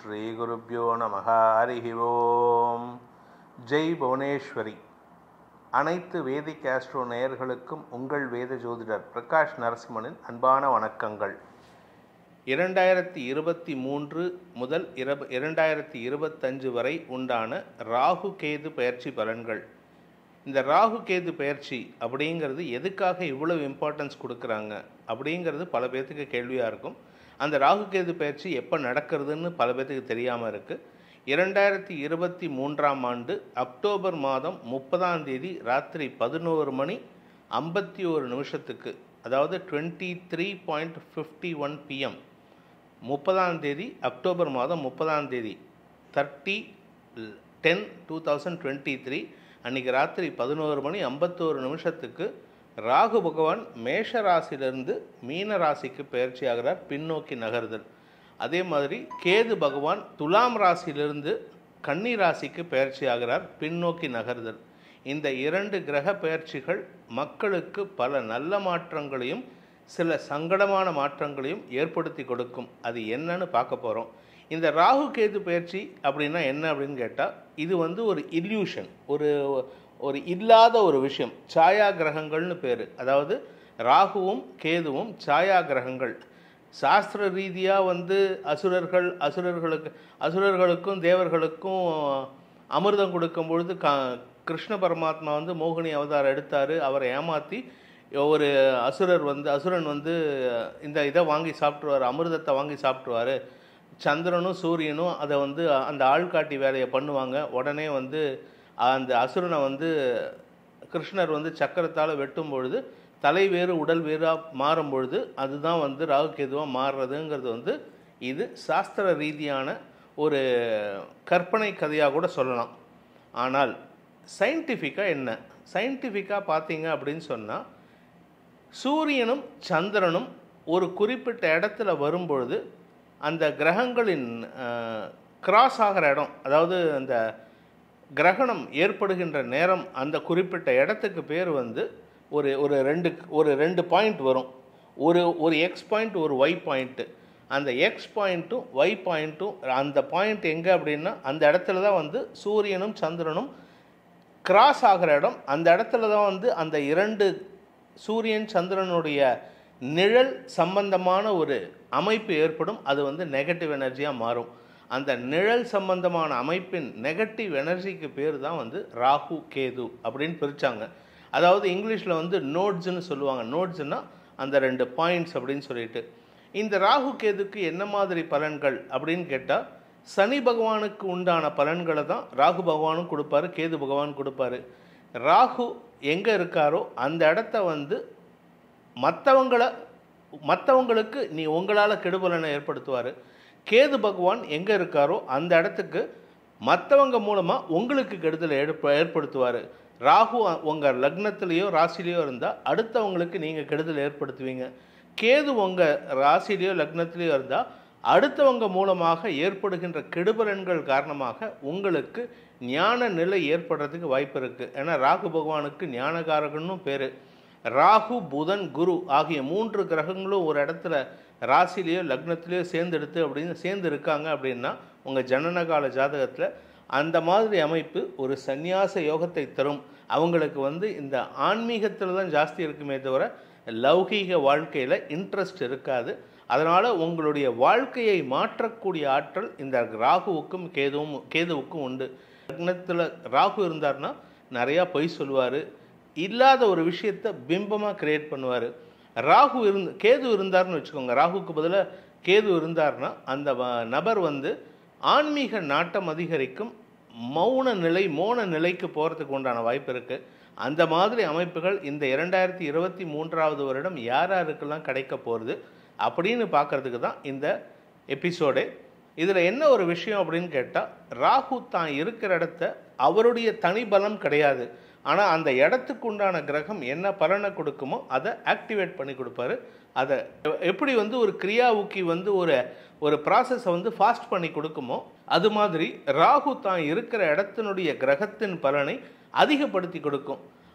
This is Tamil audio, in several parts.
ஸ்ரீகுருப்போ நம ஹரிஹி ஓம் ஜெய் புவனேஸ்வரி அனைத்து வேதிக் ஆஸ்ட்ரோ நேயர்களுக்கும் உங்கள் வேத ஜோதிடர் பிரகாஷ் நரசிம்மனின் அன்பான வணக்கங்கள் இரண்டாயிரத்தி இருபத்தி மூன்று முதல் இரப இரண்டாயிரத்தி இருபத்தஞ்சு வரை உண்டான ராகு கேது பயிற்சி பலன்கள் இந்த ராகு கேது பயிற்சி அப்படிங்கிறது எதுக்காக இவ்வளவு இம்பார்ட்டன்ஸ் கொடுக்குறாங்க அப்படிங்கிறது பல பேர்த்துக்கு கேள்வியாக இருக்கும் அந்த ராகு கேது பயிற்சி எப்போ நடக்கிறதுன்னு பல பேர்த்துக்கு தெரியாமல் இருக்குது இரண்டாயிரத்தி இருபத்தி மூன்றாம் ஆண்டு அக்டோபர் மாதம் முப்பதாம் தேதி ராத்திரி பதினோரு மணி ஐம்பத்தி ஒரு நிமிஷத்துக்கு அதாவது twenty three point fifty one PM முப்பதாம் தேதி அக்டோபர் மாதம் முப்பதாம் தேதி thirty ten two thousand twenty three அன்றைக்கி ராத்திரி பதினோரு மணி ஐம்பத்தோரு நிமிஷத்துக்கு ராகு பகவான் மேஷ ராசியிலிருந்து மீன ராசிக்கு பயிற்சி ஆகிறார் பின்னோக்கி நகர்தல் அதே மாதிரி கேது பகவான் துலாம் ராசியிலிருந்து கன்னி ராசிக்கு பயிற்சி ஆகிறார் பின்னோக்கி நகர்தல் இந்த இரண்டு கிரக பயிற்சிகள் மக்களுக்கு பல நல்ல மாற்றங்களையும் சில சங்கடமான மாற்றங்களையும் ஏற்படுத்தி கொடுக்கும் அது என்னன்னு பார்க்க போகிறோம் இந்த ராகு கேது பயிற்சி அப்படின்னா என்ன அப்படின்னு கேட்டால் இது வந்து ஒரு இல்யூஷன் ஒரு ஒரு இல்லாத ஒரு விஷயம் சாயா கிரகங்கள்னு பேர் அதாவது ராகுவும் கேதுவும் சாயா கிரகங்கள் சாஸ்திர ரீதியாக வந்து அசுரர்கள் அசுரர்களுக்கு அசுரர்களுக்கும் தேவர்களுக்கும் அமிர்தம் கொடுக்கும் பொழுது க கிருஷ்ண பரமாத்மா வந்து மோகினி அவதாரம் எடுத்தார் அவரை ஏமாற்றி ஒரு அசுரர் வந்து அசுரன் வந்து இந்த இதை வாங்கி சாப்பிட்ருவார் அமிர்தத்தை வாங்கி சாப்பிட்ருவார் சந்திரனும் சூரியனும் அதை வந்து அந்த ஆள்காட்டி வேலையை பண்ணுவாங்க உடனே வந்து அந்த அசுரனை வந்து கிருஷ்ணர் வந்து சக்கரத்தால் வெட்டும் பொழுது தலை வேறு உடல் வேறாக மாறும் பொழுது அதுதான் வந்து ராகுகேதுவாக மாறுறதுங்கிறது வந்து இது சாஸ்திர ரீதியான ஒரு கற்பனை கதையாக கூட சொல்லலாம் ஆனால் சயின்டிஃபிக்காக என்ன சயின்டிஃபிக்காக பார்த்தீங்க அப்படின்னு சொன்னால் சூரியனும் சந்திரனும் ஒரு குறிப்பிட்ட இடத்துல வரும்பொழுது அந்த கிரகங்களின் கிராஸ் ஆகிற இடம் அதாவது அந்த கிரகணம் ஏற்படுகின்ற நேரம் அந்த குறிப்பிட்ட இடத்துக்கு பேர் வந்து ஒரு ஒரு ரெண்டு ஒரு ரெண்டு பாயிண்ட் வரும் ஒரு ஒரு எக்ஸ் பாயிண்ட் ஒரு ஒய் பாயிண்ட்டு அந்த எக்ஸ் பாயிண்ட்டும் ஒய் பாயிண்ட்டும் அந்த பாயிண்ட் எங்கே அப்படின்னா அந்த இடத்துல தான் வந்து சூரியனும் சந்திரனும் கிராஸ் ஆகிற இடம் அந்த இடத்துல தான் வந்து அந்த இரண்டு சூரியன் சந்திரனுடைய நிழல் சம்பந்தமான ஒரு அமைப்பு ஏற்படும் அது வந்து நெகட்டிவ் எனர்ஜியாக மாறும் அந்த நிழல் சம்பந்தமான அமைப்பின் நெகட்டிவ் எனர்ஜிக்கு பேர் தான் வந்து ராகு கேது அப்படின்னு பிரித்தாங்க அதாவது இங்கிலீஷில் வந்து நோட்ஸ்ன்னு சொல்லுவாங்க நோட்ஸ்னால் அந்த ரெண்டு பாயிண்ட்ஸ் அப்படின்னு சொல்லிட்டு இந்த ராகு கேதுக்கு என்ன மாதிரி பலன்கள் அப்படின்னு கேட்டால் சனி பகவானுக்கு உண்டான பலன்களை தான் ராகு பகவானும் கொடுப்பாரு கேது பகவான் கொடுப்பாரு ராகு எங்கே இருக்காரோ அந்த இடத்த வந்து மற்றவங்களை மற்றவங்களுக்கு நீ உங்களால் கெடுபலனை ஏற்படுத்துவார் கேது பகவான் எங்கே இருக்காரோ அந்த இடத்துக்கு மற்றவங்க மூலமாக உங்களுக்கு கெடுதலை ஏற்ப ஏற்படுத்துவார் ராகு உங்கள் லக்னத்திலேயோ ராசிலேயோ இருந்தால் அடுத்தவங்களுக்கு நீங்கள் கெடுதல் ஏற்படுத்துவீங்க கேது உங்கள் ராசிலேயோ லக்னத்திலேயோ இருந்தால் அடுத்தவங்க மூலமாக ஏற்படுகின்ற கெடுபலன்கள் காரணமாக உங்களுக்கு ஞான நிலை ஏற்படுறதுக்கு வாய்ப்பு இருக்குது ஏன்னா ராகு பகவானுக்கு ஞானகாரகன்னு பேர் ராகு புதன் குரு ஆகிய மூன்று கிரகங்களும் ஒரு இடத்துல ராசிலேயோ லக்னத்திலேயோ சேர்ந்தெடுத்து அப்படின்னு சேர்ந்து இருக்காங்க அப்படின்னா உங்கள் ஜனனகால ஜாதகத்தில் அந்த மாதிரி அமைப்பு ஒரு சந்நியாச யோகத்தை தரும் அவங்களுக்கு வந்து இந்த ஆன்மீகத்தில் தான் ஜாஸ்தி இருக்குமே தவிர லௌகீக வாழ்க்கையில் இன்ட்ரெஸ்ட் இருக்காது அதனால் உங்களுடைய வாழ்க்கையை மாற்றக்கூடிய ஆற்றல் இந்த ராகுவுக்கும் கேதுவும் கேதுவுக்கும் உண்டு லக்னத்தில் ராகு இருந்தார்னா நிறையா பொய் சொல்லுவார் இல்லாத ஒரு விஷயத்தை பிம்பமாக கிரியேட் பண்ணுவார் ராகு இருந்து கேது இருந்தார்னு வச்சுக்கோங்க ராகுக்கு பதிலாக கேது இருந்தார்னா அந்த நபர் வந்து ஆன்மீக நாட்டம் அதிகரிக்கும் மௌன நிலை மோன நிலைக்கு போகிறதுக்கு உண்டான வாய்ப்பு இருக்குது அந்த மாதிரி அமைப்புகள் இந்த இரண்டாயிரத்தி இருபத்தி மூன்றாவது வருடம் யார் யாருக்கெல்லாம் கிடைக்க போகிறது அப்படின்னு பார்க்குறதுக்கு தான் இந்த எபிசோடே இதில் என்ன ஒரு விஷயம் அப்படின்னு கேட்டால் ராகு தான் இருக்கிற இடத்த அவருடைய தனி பலம் கிடையாது ஆனால் அந்த இடத்துக்கு உண்டான கிரகம் என்ன பலனை கொடுக்குமோ அதை ஆக்டிவேட் பண்ணி கொடுப்பாரு அதை எப்படி வந்து ஒரு கிரியாவுக்கி வந்து ஒரு ஒரு ப்ராசஸை வந்து ஃபாஸ்ட் பண்ணி கொடுக்குமோ அது மாதிரி ராகு தான் இருக்கிற இடத்தினுடைய கிரகத்தின் பலனை அதிகப்படுத்தி கொடுக்கும்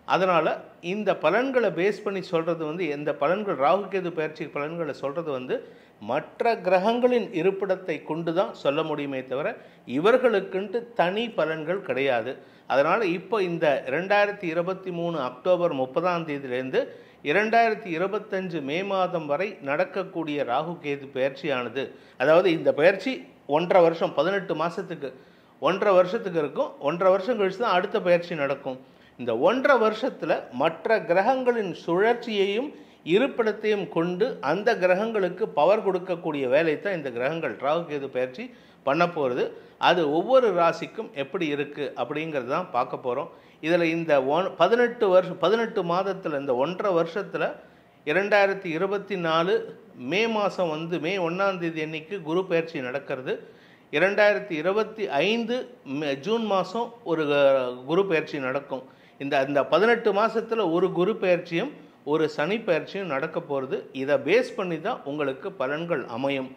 அதனால் இந்த பலன்களை பேஸ் பண்ணி சொல்கிறது வந்து எந்த பலன்கள் ராகு கேது பயிற்சி பலன்களை சொல்கிறது வந்து மற்ற கிரகங்களின் இருப்பிடத்தை கொண்டு தான் சொல்ல முடியுமே தவிர இவர்களுக்குன்ட்டு தனி பலன்கள் கிடையாது அதனால் இப்போ இந்த ரெண்டாயிரத்தி இருபத்தி மூணு அக்டோபர் முப்பதாம் தேதியிலேருந்து இரண்டாயிரத்தி இருபத்தஞ்சு மே மாதம் வரை நடக்கக்கூடிய ராகு கேது பயிற்சியானது அதாவது இந்த பயிற்சி ஒன்றரை வருஷம் பதினெட்டு மாதத்துக்கு ஒன்றரை வருஷத்துக்கு இருக்கும் ஒன்றரை வருஷம் கழிச்சு தான் அடுத்த பயிற்சி நடக்கும் இந்த ஒன்றரை வருஷத்தில் மற்ற கிரகங்களின் சுழற்சியையும் இருப்பிடத்தையும் கொண்டு அந்த கிரகங்களுக்கு பவர் கொடுக்கக்கூடிய வேலை தான் இந்த கிரகங்கள் ராகு கேது பயிற்சி பண்ண போகிறது அது ஒவ்வொரு ராசிக்கும் எப்படி இருக்குது அப்படிங்கிறது தான் பார்க்க போகிறோம் இதில் இந்த ஒன் பதினெட்டு வருஷம் பதினெட்டு மாதத்தில் இந்த ஒன்றரை வருஷத்தில் இரண்டாயிரத்தி இருபத்தி நாலு மே மாதம் வந்து மே ஒன்றாம் தேதி அன்னைக்கு குரு பயிற்சி நடக்கிறது இரண்டாயிரத்தி இருபத்தி ஐந்து மே- ஜூன் மாதம் ஒரு அஹ், குரு பயிற்சி நடக்கும் இந்த இந்த பதினெட்டு மாதத்தில் ஒரு குரு பயிற்சியும் ஒரு சனி பயிற்சியும் நடக்க போகிறது இதை பேஸ் பண்ணி தான் உங்களுக்கு பலன்கள் அமையும்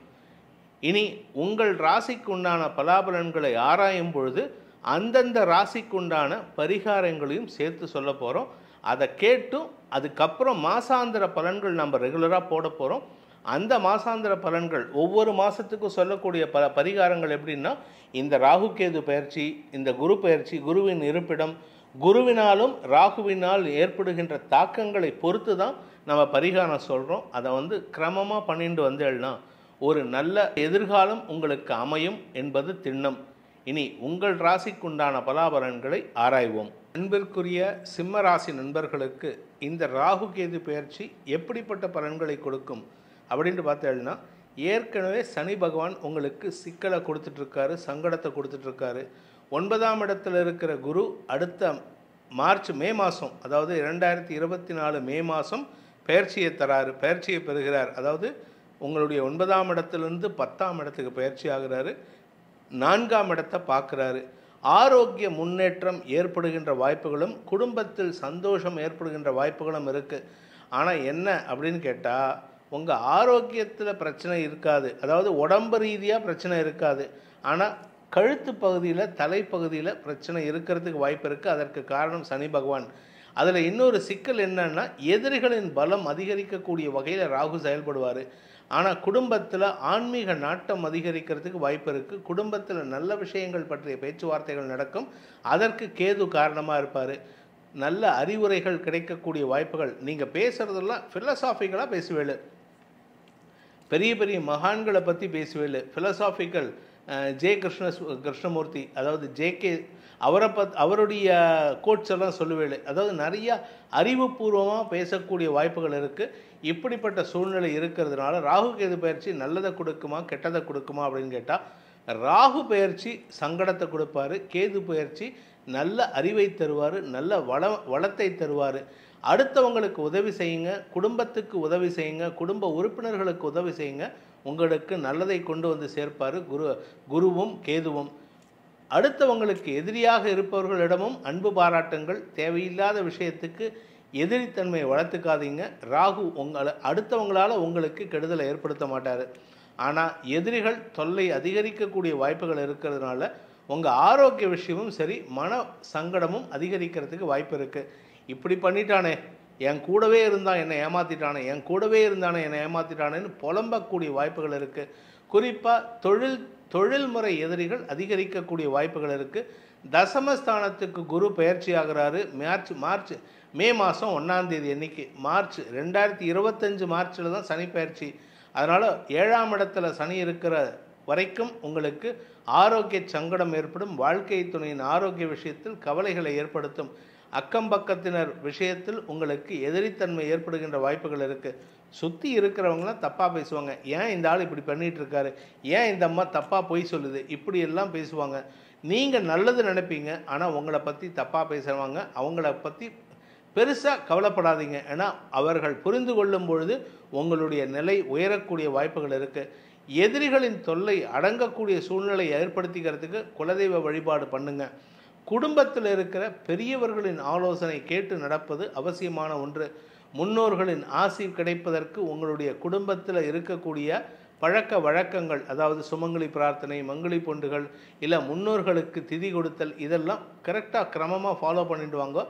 இனி உங்கள் ராசிக்கு உண்டான பலாபலன்களை ஆராயும் பொழுது அந்தந்த ராசிக்குண்டான பரிகாரங்களையும் சேர்த்து சொல்ல போகிறோம் அதை கேட்டும் அதுக்கப்புறம் மாசாந்திர பலன்கள் நம்ம ரெகுலராக போட போகிறோம் அந்த மாசாந்திர பலன்கள் ஒவ்வொரு மாதத்துக்கும் சொல்லக்கூடிய பல பரிகாரங்கள் எப்படின்னா இந்த ராகு கேது பயிற்சி இந்த குரு பயிற்சி குருவின் இருப்பிடம் குருவினாலும் ராகுவினால் ஏற்படுகின்ற தாக்கங்களை பொறுத்து தான் நம்ம பரிகாரம் சொல்கிறோம் அதை வந்து கிரமமாக பண்ணிட்டு வந்தேன்னா ஒரு நல்ல எதிர்காலம் உங்களுக்கு அமையும் என்பது திண்ணம் இனி உங்கள் ராசிக்குண்டான பலாபலன்களை ஆராய்வோம் அன்பிற்குரிய சிம்ம ராசி நண்பர்களுக்கு இந்த ராகு கேது பயிற்சி எப்படிப்பட்ட பலன்களை கொடுக்கும் அப்படின்ட்டு பார்த்தேன்னா ஏற்கனவே சனி பகவான் உங்களுக்கு சிக்கலை கொடுத்துட்ருக்காரு சங்கடத்தை கொடுத்துட்ருக்காரு ஒன்பதாம் இடத்துல இருக்கிற குரு அடுத்த மார்ச் மே மாதம் அதாவது இரண்டாயிரத்தி இருபத்தி நாலு மே மாதம் பயிற்சியை தராரு பயிற்சியை பெறுகிறார் அதாவது உங்களுடைய ஒன்பதாம் இடத்துலேருந்து பத்தாம் இடத்துக்கு பயிற்சி ஆகுறாரு நான்காம் இடத்தை பார்க்குறாரு ஆரோக்கிய முன்னேற்றம் ஏற்படுகின்ற வாய்ப்புகளும் குடும்பத்தில் சந்தோஷம் ஏற்படுகின்ற வாய்ப்புகளும் இருக்குது ஆனால் என்ன அப்படின்னு கேட்டால் உங்கள் ஆரோக்கியத்தில் பிரச்சனை இருக்காது அதாவது உடம்பு ரீதியாக பிரச்சனை இருக்காது ஆனால் கழுத்து பகுதியில் தலைப்பகுதியில் பிரச்சனை இருக்கிறதுக்கு வாய்ப்பு இருக்குது அதற்கு காரணம் சனி பகவான் அதில் இன்னொரு சிக்கல் என்னன்னா எதிரிகளின் பலம் அதிகரிக்கக்கூடிய வகையில் ராகு செயல்படுவார் ஆனால் குடும்பத்தில் ஆன்மீக நாட்டம் அதிகரிக்கிறதுக்கு வாய்ப்பு இருக்குது குடும்பத்தில் நல்ல விஷயங்கள் பற்றிய பேச்சுவார்த்தைகள் நடக்கும் அதற்கு கேது காரணமாக இருப்பார் நல்ல அறிவுரைகள் கிடைக்கக்கூடிய வாய்ப்புகள் நீங்கள் பேசுகிறதெல்லாம் ஃபிலசாஃபிக்கலாக பேசுவேலு பெரிய பெரிய மகான்களை பற்றி பேசுவேலு ஃபிலசாஃபிக்கல் ஜே கிருஷ்ண கிருஷ்ணமூர்த்தி அதாவது ஜேகே அவரை பத் அவருடைய கோட்ஸ் எல்லாம் சொல்லுவேலு அதாவது நிறைய அறிவுபூர்வமாக பேசக்கூடிய வாய்ப்புகள் இருக்குது இப்படிப்பட்ட சூழ்நிலை இருக்கிறதுனால ராகு கேது பயிற்சி நல்லதை கொடுக்குமா கெட்டதை கொடுக்குமா அப்படின்னு கேட்டால் ராகு பயிற்சி சங்கடத்தை கொடுப்பாரு கேது பயிற்சி நல்ல அறிவை தருவார் நல்ல வள வளத்தை தருவார் அடுத்தவங்களுக்கு உதவி செய்யுங்க குடும்பத்துக்கு உதவி செய்யுங்க குடும்ப உறுப்பினர்களுக்கு உதவி செய்யுங்க உங்களுக்கு நல்லதை கொண்டு வந்து சேர்ப்பார் குரு குருவும் கேதுவும் அடுத்தவங்களுக்கு எதிரியாக இருப்பவர்களிடமும் அன்பு பாராட்டுங்கள் தேவையில்லாத விஷயத்துக்கு எதிரித்தன்மையை வளர்த்துக்காதீங்க ராகு உங்களை அடுத்தவங்களால் உங்களுக்கு கெடுதலை ஏற்படுத்த மாட்டார் ஆனால் எதிரிகள் தொல்லை அதிகரிக்கக்கூடிய வாய்ப்புகள் இருக்கிறதுனால உங்கள் ஆரோக்கிய விஷயமும் சரி மன சங்கடமும் அதிகரிக்கிறதுக்கு வாய்ப்பு இருக்குது இப்படி பண்ணிட்டானே என் கூடவே இருந்தான் என்னை ஏமாத்திட்டானே என் கூடவே இருந்தானே என்னை ஏமாத்திட்டானேன்னு புலம்பக்கூடிய வாய்ப்புகள் இருக்குது குறிப்பாக தொழில் தொழில்முறை எதிரிகள் அதிகரிக்கக்கூடிய வாய்ப்புகள் இருக்குது தசமஸ்தானத்துக்கு குரு பயிற்சி ஆகிறாரு மார்ச் மார்ச் மே மாதம் ஒன்றாந்தேதி அன்னைக்கு மார்ச் ரெண்டாயிரத்தி இருபத்தஞ்சு மார்ச்சில் தான் சனி பயிற்சி அதனால் ஏழாம் இடத்துல சனி இருக்கிற வரைக்கும் உங்களுக்கு ஆரோக்கிய சங்கடம் ஏற்படும் வாழ்க்கை துணையின் ஆரோக்கிய விஷயத்தில் கவலைகளை ஏற்படுத்தும் அக்கம் பக்கத்தினர் விஷயத்தில் உங்களுக்கு எதிரித்தன்மை ஏற்படுகின்ற வாய்ப்புகள் இருக்குது சுற்றி இருக்கிறவங்களாம் தப்பாக பேசுவாங்க ஏன் இந்த ஆள் இப்படி பண்ணிட்டு இருக்காரு ஏன் இந்த அம்மா தப்பாக பொய் சொல்லுது இப்படி எல்லாம் பேசுவாங்க நீங்கள் நல்லது நினைப்பீங்க ஆனால் உங்களை பற்றி தப்பாக பேசுவாங்க அவங்கள பற்றி பெருசாக கவலைப்படாதீங்க ஏன்னா அவர்கள் புரிந்து கொள்ளும் பொழுது உங்களுடைய நிலை உயரக்கூடிய வாய்ப்புகள் இருக்குது எதிரிகளின் தொல்லை அடங்கக்கூடிய சூழ்நிலை ஏற்படுத்திக்கிறதுக்கு குலதெய்வ வழிபாடு பண்ணுங்க குடும்பத்தில் இருக்கிற பெரியவர்களின் ஆலோசனை கேட்டு நடப்பது அவசியமான ஒன்று முன்னோர்களின் ஆசி கிடைப்பதற்கு உங்களுடைய குடும்பத்தில் இருக்கக்கூடிய பழக்க வழக்கங்கள் அதாவது சுமங்கலி பிரார்த்தனை மங்களி பொண்டுகள் இல்லை முன்னோர்களுக்கு திதி கொடுத்தல் இதெல்லாம் கரெக்டாக கிரமமாக ஃபாலோ பண்ணிட்டு வாங்க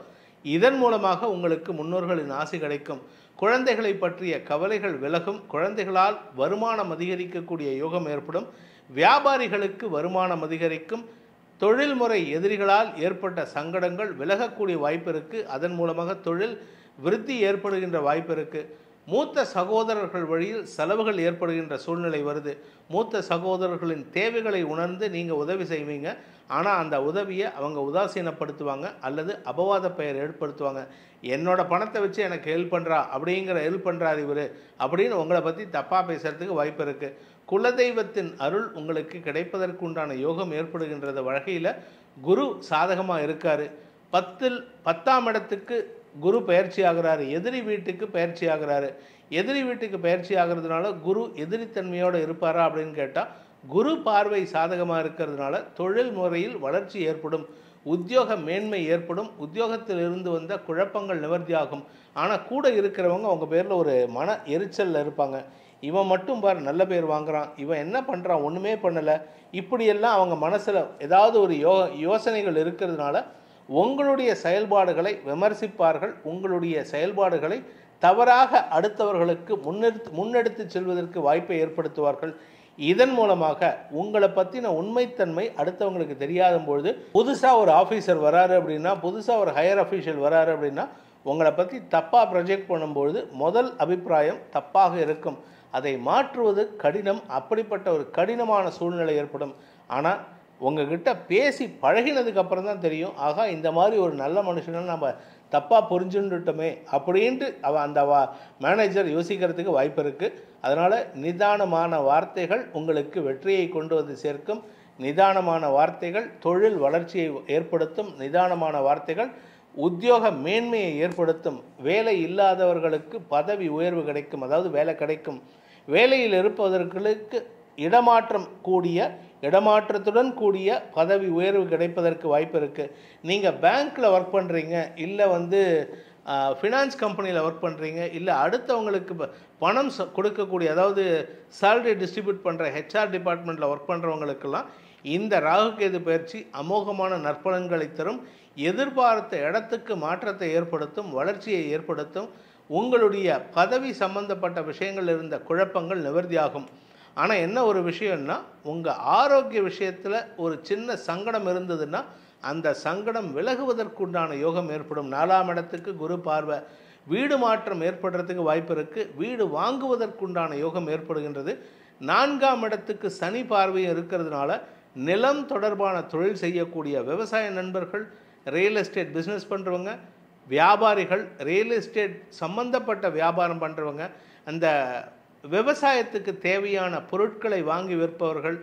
இதன் மூலமாக உங்களுக்கு முன்னோர்களின் ஆசை கிடைக்கும் குழந்தைகளை பற்றிய கவலைகள் விலகும் குழந்தைகளால் வருமானம் அதிகரிக்கக்கூடிய யோகம் ஏற்படும் வியாபாரிகளுக்கு வருமானம் அதிகரிக்கும் தொழில்முறை எதிரிகளால் ஏற்பட்ட சங்கடங்கள் விலகக்கூடிய வாய்ப்பு இருக்குது அதன் மூலமாக தொழில் விருத்தி ஏற்படுகின்ற வாய்ப்பு இருக்குது மூத்த சகோதரர்கள் வழியில் செலவுகள் ஏற்படுகின்ற சூழ்நிலை வருது மூத்த சகோதரர்களின் தேவைகளை உணர்ந்து நீங்கள் உதவி செய்வீங்க ஆனால் அந்த உதவியை அவங்க உதாசீனப்படுத்துவாங்க அல்லது அபவாத பெயர் ஏற்படுத்துவாங்க என்னோட பணத்தை வச்சு எனக்கு ஹெல்ப் பண்ணுறா அப்படிங்கிற ஹெல்ப் பண்ணுறார் இவர் அப்படின்னு உங்களை பற்றி தப்பாக பேசுகிறதுக்கு வாய்ப்பு இருக்குது குலதெய்வத்தின் அருள் உங்களுக்கு கிடைப்பதற்கு உண்டான யோகம் ஏற்படுகின்றது வகையில் குரு சாதகமாக இருக்கார் பத்தில் பத்தாம் இடத்துக்கு குரு பயிற்சி ஆகிறாரு எதிரி வீட்டுக்கு பயிற்சி ஆகிறாரு எதிரி வீட்டுக்கு பயிற்சி ஆகிறதுனால குரு எதிரித்தன்மையோடு இருப்பாரா அப்படின்னு கேட்டால் குரு பார்வை சாதகமாக இருக்கிறதுனால தொழில் முறையில் வளர்ச்சி ஏற்படும் உத்தியோக மேன்மை ஏற்படும் உத்தியோகத்தில் இருந்து வந்த குழப்பங்கள் நிவர்த்தியாகும் ஆனால் கூட இருக்கிறவங்க அவங்க பேரில் ஒரு மன எரிச்சலில் இருப்பாங்க இவன் மட்டும் பாரு நல்ல பேர் வாங்குறான் இவன் என்ன பண்ணுறான் ஒன்றுமே பண்ணலை இப்படியெல்லாம் அவங்க மனசில் ஏதாவது ஒரு யோ யோசனைகள் இருக்கிறதுனால உங்களுடைய செயல்பாடுகளை விமர்சிப்பார்கள் உங்களுடைய செயல்பாடுகளை தவறாக அடுத்தவர்களுக்கு முன்னெடுத்து முன்னெடுத்து செல்வதற்கு வாய்ப்பை ஏற்படுத்துவார்கள் இதன் மூலமாக உங்களை பற்றின உண்மைத்தன்மை அடுத்தவங்களுக்கு தெரியாத பொழுது புதுசாக ஒரு ஆஃபீஸர் வராரு அப்படின்னா புதுசாக ஒரு ஹையர் அஃபீஷியல் வராரு அப்படின்னா உங்களை பற்றி தப்பாக ப்ரொஜெக்ட் பண்ணும்பொழுது முதல் அபிப்பிராயம் தப்பாக இருக்கும் அதை மாற்றுவது கடினம் அப்படிப்பட்ட ஒரு கடினமான சூழ்நிலை ஏற்படும் ஆனால் உங்ககிட்ட பேசி பழகினதுக்கு அப்புறம் தான் தெரியும் ஆகா இந்த மாதிரி ஒரு நல்ல மனுஷனை நம்ம தப்பாக புரிஞ்சுட்டுட்டோமே அப்படின்ட்டு அவ அந்த வா மேனேஜர் யோசிக்கிறதுக்கு வாய்ப்பு இருக்குது அதனால் நிதானமான வார்த்தைகள் உங்களுக்கு வெற்றியை கொண்டு வந்து சேர்க்கும் நிதானமான வார்த்தைகள் தொழில் வளர்ச்சியை ஏற்படுத்தும் நிதானமான வார்த்தைகள் உத்தியோக மேன்மையை ஏற்படுத்தும் வேலை இல்லாதவர்களுக்கு பதவி உயர்வு கிடைக்கும் அதாவது வேலை கிடைக்கும் வேலையில் இருப்பவர்களுக்கு இடமாற்றம் கூடிய இடமாற்றத்துடன் கூடிய பதவி உயர்வு கிடைப்பதற்கு வாய்ப்பு இருக்குது நீங்கள் பேங்க்கில் ஒர்க் பண்ணுறீங்க இல்லை வந்து ஃபினான்ஸ் கம்பெனியில் ஒர்க் பண்ணுறீங்க இல்லை அடுத்தவங்களுக்கு ப- பணம் ச- கொடுக்கக்கூடிய அதாவது சேலரி டிஸ்ட்ரிபியூட் பண்ணுற ஹெச்ஆர் டிபார்ட்மெண்ட்டில் ஒர்க் பண்ணுறவங்களுக்கெல்லாம் இந்த ராகுகேது பயிற்சி அமோகமான நற்பலன்களை தரும் எதிர்பார்த்த இடத்துக்கு மாற்றத்தை ஏற்படுத்தும் வளர்ச்சியை ஏற்படுத்தும் உங்களுடைய பதவி சம்பந்தப்பட்ட விஷயங்கள் இருந்த குழப்பங்கள் நிவர்த்தியாகும் ஆனால் என்ன ஒரு விஷயம்னா உங்கள் ஆரோக்கிய விஷயத்தில் ஒரு சின்ன சங்கடம் இருந்ததுன்னா அந்த சங்கடம் விலகுவதற்குண்டான யோகம் ஏற்படும் நாலாம் இடத்துக்கு குரு பார்வை வீடு மாற்றம் ஏற்படுறதுக்கு வாய்ப்பு இருக்குது வீடு வாங்குவதற்குண்டான யோகம் ஏற்படுகின்றது நான்காம் இடத்துக்கு சனி பார்வையும் இருக்கிறதுனால நிலம் தொடர்பான தொழில் செய்யக்கூடிய விவசாய நண்பர்கள் ரியல் எஸ்டேட் பிஸ்னஸ் பண்ணுறவங்க வியாபாரிகள் ரியல் எஸ்டேட் சம்பந்தப்பட்ட வியாபாரம் பண்ணுறவங்க அந்த விவசாயத்துக்கு தேவையான பொருட்களை வாங்கி விற்பவர்கள்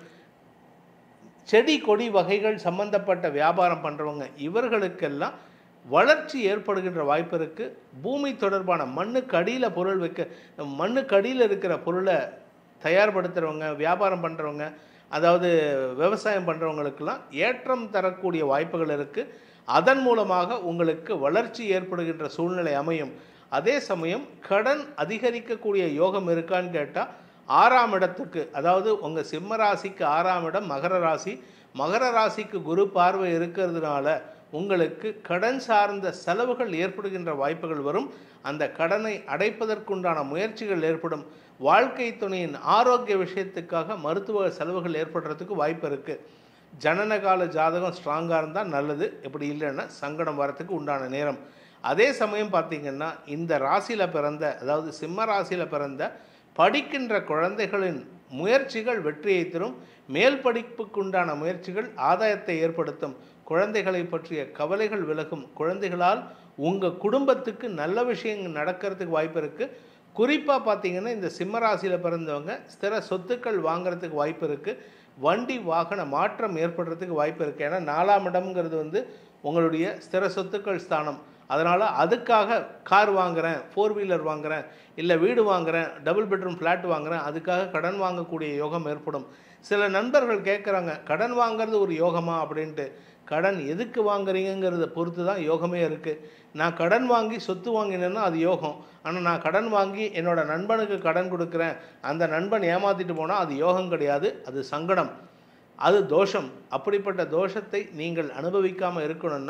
செடி கொடி வகைகள் சம்பந்தப்பட்ட வியாபாரம் பண்ணுறவங்க இவர்களுக்கெல்லாம் வளர்ச்சி ஏற்படுகின்ற வாய்ப்பு இருக்குது பூமி தொடர்பான மண்ணுக்கு அடியில் பொருள் வைக்க மண்ணுக்கு அடியில் இருக்கிற பொருளை தயார்படுத்துகிறவங்க வியாபாரம் பண்ணுறவங்க அதாவது விவசாயம் பண்ணுறவங்களுக்கெல்லாம் ஏற்றம் தரக்கூடிய வாய்ப்புகள் இருக்குது அதன் மூலமாக உங்களுக்கு வளர்ச்சி ஏற்படுகின்ற சூழ்நிலை அமையும் அதே சமயம் கடன் அதிகரிக்கக்கூடிய யோகம் இருக்கான்னு கேட்டால் ஆறாம் இடத்துக்கு அதாவது உங்கள் சிம்ம ராசிக்கு ஆறாம் இடம் மகர ராசி மகர ராசிக்கு குரு பார்வை இருக்கிறதுனால உங்களுக்கு கடன் சார்ந்த செலவுகள் ஏற்படுகின்ற வாய்ப்புகள் வரும் அந்த கடனை அடைப்பதற்குண்டான முயற்சிகள் ஏற்படும் வாழ்க்கை துணையின் ஆரோக்கிய விஷயத்துக்காக மருத்துவ செலவுகள் ஏற்படுறதுக்கு வாய்ப்பு இருக்குது ஜனனகால ஜாதகம் ஸ்ட்ராங்காக இருந்தால் நல்லது இப்படி இல்லைன்னா சங்கடம் வரத்துக்கு உண்டான நேரம் அதே சமயம் பார்த்தீங்கன்னா இந்த ராசியில் பிறந்த அதாவது சிம்ம ராசியில் பிறந்த படிக்கின்ற குழந்தைகளின் முயற்சிகள் வெற்றியை தரும் மேல் படிப்புக்குண்டான முயற்சிகள் ஆதாயத்தை ஏற்படுத்தும் குழந்தைகளை பற்றிய கவலைகள் விலகும் குழந்தைகளால் உங்கள் குடும்பத்துக்கு நல்ல விஷயங்கள் நடக்கிறதுக்கு வாய்ப்பு இருக்குது குறிப்பாக பார்த்தீங்கன்னா இந்த சிம்ம ராசியில் பிறந்தவங்க ஸ்திர சொத்துக்கள் வாங்குறதுக்கு வாய்ப்பு இருக்குது வண்டி வாகன மாற்றம் ஏற்படுறதுக்கு வாய்ப்பு இருக்குது ஏன்னா நாலாம் இடம்ங்கிறது வந்து உங்களுடைய ஸ்திர சொத்துக்கள் ஸ்தானம் அதனால் அதுக்காக கார் வாங்குறேன் ஃபோர் வீலர் வாங்குறேன் இல்லை வீடு வாங்குறேன் டபுள் பெட்ரூம் ஃப்ளாட் வாங்குறேன் அதுக்காக கடன் வாங்கக்கூடிய யோகம் ஏற்படும் சில நண்பர்கள் கேட்குறாங்க கடன் வாங்குறது ஒரு யோகமா அப்படின்ட்டு கடன் எதுக்கு வாங்குறீங்கிறத பொறுத்து தான் யோகமே இருக்குது நான் கடன் வாங்கி சொத்து வாங்கினேன்னா அது யோகம் ஆனால் நான் கடன் வாங்கி என்னோட நண்பனுக்கு கடன் கொடுக்குறேன் அந்த நண்பன் ஏமாத்திட்டு போனால் அது யோகம் கிடையாது அது சங்கடம் அது தோஷம் அப்படிப்பட்ட தோஷத்தை நீங்கள் அனுபவிக்காமல் இருக்கணும்னா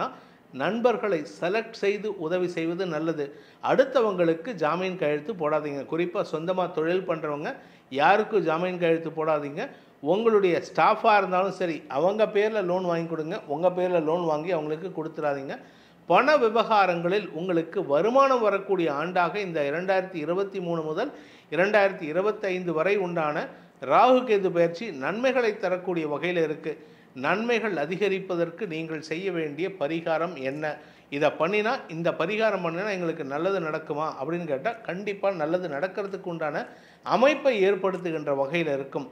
நண்பர்களை செலக்ட் செய்து உதவி செய்வது நல்லது அடுத்தவங்களுக்கு ஜாமீன் கையெழுத்து போடாதீங்க குறிப்பாக சொந்தமாக தொழில் பண்ணுறவங்க யாருக்கும் ஜாமீன் கையெழுத்து போடாதீங்க உங்களுடைய ஸ்டாஃபாக இருந்தாலும் சரி அவங்க பேரில் லோன் வாங்கி கொடுங்க உங்கள் பேரில் லோன் வாங்கி அவங்களுக்கு கொடுத்துடாதீங்க பண விவகாரங்களில் உங்களுக்கு வருமானம் வரக்கூடிய ஆண்டாக இந்த இரண்டாயிரத்தி இருபத்தி மூணு முதல் இரண்டாயிரத்தி இருபத்தைந்து வரை உண்டான ராகு கேது பயிற்சி நன்மைகளை தரக்கூடிய வகையில் இருக்குது நன்மைகள் அதிகரிப்பதற்கு நீங்கள் செய்ய வேண்டிய பரிகாரம் என்ன இதை பண்ணினா இந்த பரிகாரம் பண்ணினா எங்களுக்கு நல்லது நடக்குமா அப்படின்னு கேட்டால் கண்டிப்பாக நல்லது நடக்கிறதுக்கு உண்டான அமைப்பை ஏற்படுத்துகின்ற வகையில் இருக்கும்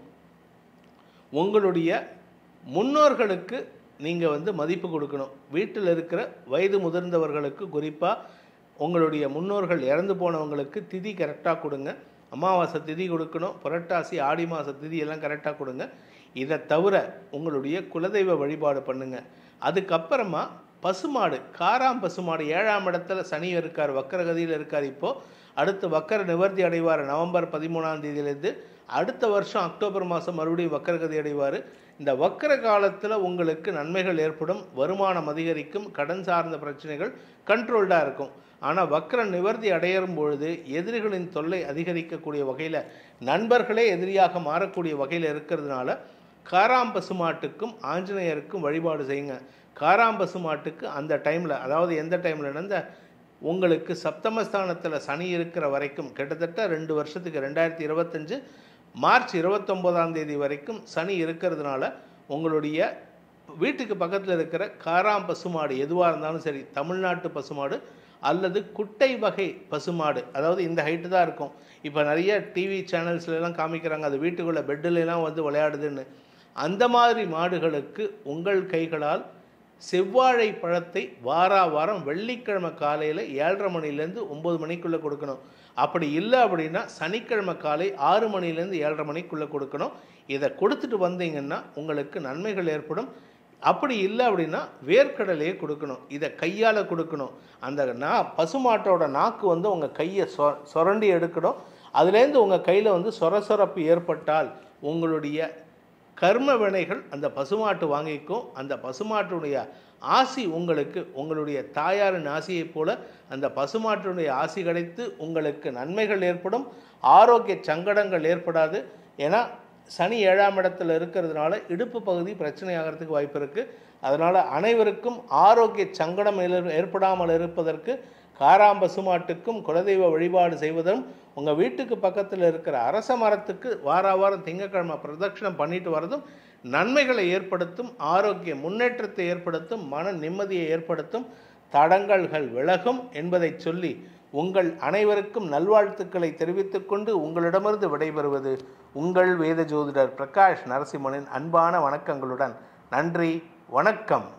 உங்களுடைய முன்னோர்களுக்கு நீங்கள் வந்து மதிப்பு கொடுக்கணும் வீட்டில் இருக்கிற வயது முதிர்ந்தவர்களுக்கு குறிப்பாக உங்களுடைய முன்னோர்கள் இறந்து போனவங்களுக்கு திதி கரெக்டாக கொடுங்க அமாவாசை திதி கொடுக்கணும் புரட்டாசி ஆடி மாத திதி எல்லாம் கரெக்டாக கொடுங்க இதை தவிர உங்களுடைய குலதெய்வ வழிபாடு பண்ணுங்க அதுக்கப்புறமா பசுமாடு காராம் பசுமாடு ஏழாம் இடத்துல சனி இருக்கார் வக்கரகதியில் இருக்கார் இப்போது அடுத்து வக்கர நிவர்த்தி அடைவார் நவம்பர் பதிமூணாம் தேதியிலேருந்து அடுத்த வருஷம் அக்டோபர் மாதம் மறுபடியும் வக்கரகதி அடைவார் இந்த வக்கர காலத்தில் உங்களுக்கு நன்மைகள் ஏற்படும் வருமானம் அதிகரிக்கும் கடன் சார்ந்த பிரச்சனைகள் கண்ட்ரோல்டாக இருக்கும் ஆனால் வக்கர நிவர்த்தி அடையும் பொழுது எதிரிகளின் தொல்லை அதிகரிக்கக்கூடிய வகையில் நண்பர்களே எதிரியாக மாறக்கூடிய வகையில் இருக்கிறதுனால காராம் பசுமாட்டுக்கும் ஆஞ்சநேயருக்கும் வழிபாடு செய்யுங்க காராம் பசுமாட்டுக்கு அந்த டைமில் அதாவது எந்த டைமில் நடந்த உங்களுக்கு சப்தமஸ்தானத்தில் சனி இருக்கிற வரைக்கும் கிட்டத்தட்ட ரெண்டு வருஷத்துக்கு ரெண்டாயிரத்தி இருபத்தஞ்சு மார்ச் இருபத்தொம்போதாம் தேதி வரைக்கும் சனி இருக்கிறதுனால உங்களுடைய வீட்டுக்கு பக்கத்தில் இருக்கிற காராம் பசுமாடு எதுவாக இருந்தாலும் சரி தமிழ்நாட்டு பசுமாடு அல்லது குட்டை வகை பசுமாடு அதாவது இந்த ஹைட்டு தான் இருக்கும் இப்போ நிறைய டிவி சேனல்ஸ்லாம் காமிக்கிறாங்க அது வீட்டுக்குள்ளே பெட்டுலலாம் வந்து விளையாடுதுன்னு அந்த மாதிரி மாடுகளுக்கு உங்கள் கைகளால் செவ்வாழை பழத்தை வாரா வாரம் வெள்ளிக்கிழமை காலையில் ஏழரை மணிலேருந்து ஒம்பது மணிக்குள்ளே கொடுக்கணும் அப்படி இல்லை அப்படின்னா சனிக்கிழமை காலை ஆறு மணிலேருந்து ஏழரை மணிக்குள்ளே கொடுக்கணும் இதை கொடுத்துட்டு வந்தீங்கன்னா உங்களுக்கு நன்மைகள் ஏற்படும் அப்படி இல்லை அப்படின்னா வேர்க்கடலையே கொடுக்கணும் இதை கையால் கொடுக்கணும் அந்த நா பசுமாட்டோட நாக்கு வந்து உங்கள் கையை சொ சுரண்டி எடுக்கணும் அதுலேருந்து உங்கள் கையில் வந்து சொர சொரப்பு ஏற்பட்டால் உங்களுடைய கர்ம வினைகள் அந்த பசுமாட்டு வாங்கிக்கும் அந்த பசுமாட்டுடைய ஆசி உங்களுக்கு உங்களுடைய தாயாரின் ஆசியைப் போல அந்த பசுமாட்டினுடைய ஆசி கிடைத்து உங்களுக்கு நன்மைகள் ஏற்படும் ஆரோக்கிய சங்கடங்கள் ஏற்படாது ஏன்னா சனி ஏழாம் இடத்துல இருக்கிறதுனால இடுப்பு பகுதி பிரச்சனை ஆகிறதுக்கு வாய்ப்பு இருக்குது அதனால் அனைவருக்கும் ஆரோக்கிய சங்கடம் ஏற்படாமல் இருப்பதற்கு காராம் பசுமாட்டுக்கும் குலதெய்வ வழிபாடு செய்வதும் உங்கள் வீட்டுக்கு பக்கத்தில் இருக்கிற அரச மரத்துக்கு வார வாரம் திங்கக்கிழமை பிரதட்சணம் பண்ணிட்டு வரதும் நன்மைகளை ஏற்படுத்தும் ஆரோக்கிய முன்னேற்றத்தை ஏற்படுத்தும் மன நிம்மதியை ஏற்படுத்தும் தடங்கல்கள் விலகும் என்பதை சொல்லி உங்கள் அனைவருக்கும் நல்வாழ்த்துக்களை தெரிவித்துக்கொண்டு உங்களிடமிருந்து விடைபெறுவது உங்கள் வேத ஜோதிடர் பிரகாஷ் நரசிம்மனின் அன்பான வணக்கங்களுடன் நன்றி வணக்கம்